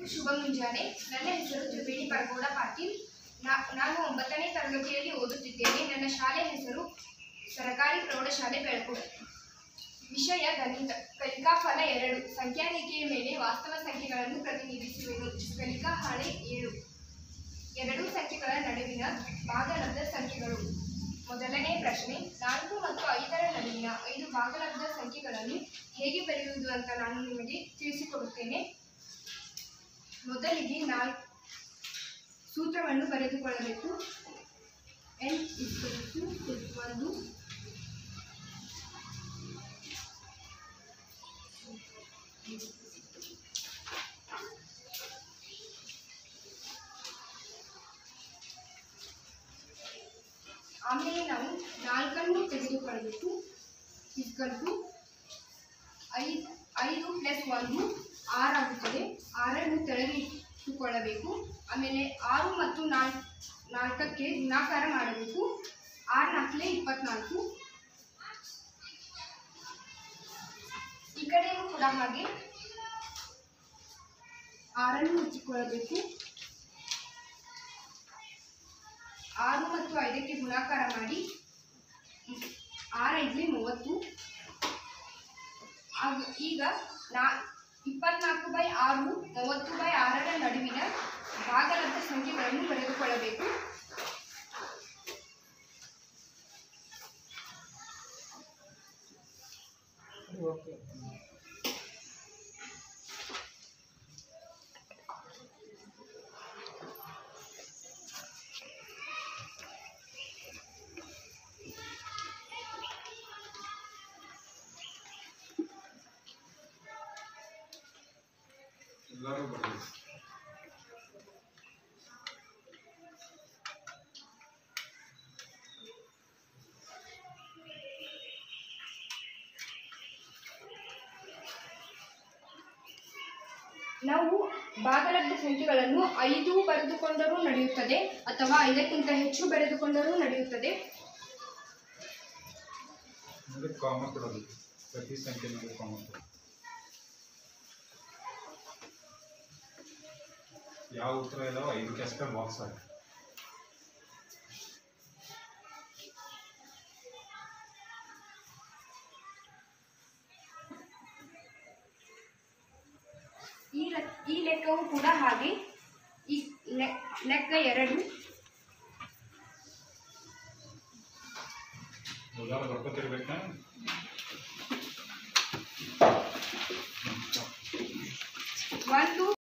ಶುಭ ಮುಂಜಾನೆ ನನ್ನ ಹೆಸರು ತ್ರಿವೇಣಿ ಪರಗೌಡ ಪಾಟೀಲ್ ನಾ- ನಾನು ಒಂಬತ್ತನೇ ತರಗತಿಯಲ್ಲಿ ಓದುತ್ತಿದ್ದೇನೆ ನನ್ನ ಶಾಲೆ ಹೆಸರು ಸರಕಾರಿ ಪ್ರೌಢಶಾಲೆ ಬೆಳಕು ವಿಷಯ ಗಣಿತ ಕಲಿಕಾ ಫಲ ಎರಡು ಸಂಖ್ಯಾರೇಖೆಯ ಮೇಲೆ ವಾಸ್ತವ ಸಂಖ್ಯೆಗಳನ್ನು ಪ್ರತಿನಿಧಿಸುವೆನು ಕಲಿಕಾ ಹಾಳೆ ಏಳು ಎರಡು ಸಂಖ್ಯೆಗಳ ನಡುವಿನ ಭಾಗಲಬ್ಧ ಸಂಖ್ಯೆಗಳು ಮೊದಲನೇ ಪ್ರಶ್ನೆ ನಾಲ್ಕು ಮತ್ತು ಐದರ ನಡುವಿನ ಐದು ಭಾಗಲಬ್ಧ ಸಂಖ್ಯೆಗಳನ್ನು ಹೇಗೆ ಬರೆಯುವುದು ಅಂತ ನಾನು ನಿಮಗೆ ತಿಳಿಸಿಕೊಡುತ್ತೇನೆ ಮೊದಲಿಗೆ ನಾಲ್ಕು ಸೂತ್ರವನ್ನು ಬರೆದುಕೊಳ್ಳಬೇಕು ಎನ್ ಇಷ್ಟು ಒಂದು ಆಮೇಲೆ ನಾವು ನಾಲ್ಕನ್ನು ತೆಗೆದುಕೊಳ್ಳಬೇಕು ಇಸ್ಕಲ್ಟು ಐದು ಐದು ಪ್ಲಸ್ ಒಂದು ಆರಾಗುತ್ತದೆ ಆರನ್ನು ತೆಳಗೆ ಇಟ್ಟುಕೊಳ್ಳಬೇಕು ಆಮೇಲೆ ಆರು ಮತ್ತು ನಾಲ್ಕು ನಾಲ್ಕಕ್ಕೆ ಗುಣಾಕಾರ ಮಾಡಬೇಕು ಆರು ನಾಲ್ಕಲೆ ಇಪ್ಪತ್ನಾಲ್ಕು ಈ ಕಡೆಯೂ ಕೂಡ ಹಾಗೆ ಆರನ್ನು ಹಚ್ಚಿಕೊಳ್ಳಬೇಕು ಆರು ಮತ್ತು ಐದಕ್ಕೆ ಗುಣಾಕಾರ ಮಾಡಿ ಆರೈದಲಿ ಮೂವತ್ತು ಆಗ ಈಗ ನಾ ಇಪ್ಪತ್ನಾಲ್ಕು ಬೈ ಆರು ಮೂವತ್ತು ಬೈ ಆರರ ನಡುವಿನ ಭಾಗಲಬ್ಧ ಸಂಖ್ಯೆಗಳನ್ನು ಬರೆದುಕೊಳ್ಳಬೇಕು ಎಲ್ಲರೂ ಬರಲಿ ನಾವು ಭಾಗಲಬ್ಧ ಸಂಖ್ಯೆಗಳನ್ನು ಐದು ಬರೆದುಕೊಂಡರೂ ನಡೆಯುತ್ತದೆ ಅಥವಾ ಐದಕ್ಕಿಂತ ಹೆಚ್ಚು ಬರೆದುಕೊಂಡರೂ ನಡೆಯುತ್ತದೆ ಅಂದ್ರೆ ಕಾಮ ಕೊಡೋದು ಪ್ರತಿ ಸಂಖ್ಯೆ ಮೇಲೆ ಕಾಮ ಕೊಡೋದು ಯಾವ ಉತ್ತರ ಇದಾವ ಐದಕ್ಕೆ ಅಷ್ಟೇ ಬಾಕ್ಸ್ ಹಾಕಿ ಈ ಲೆ- ಈ ಲೆಕ್ಕವು ಕೂಡ ಹಾಗೆ ಈ ಲೆ- ಲೆಕ್ಕ ಎರಡು ಉದಾರ ಬರ್ಕೊತಿರ್ಬೇಕಾ ಒಂದು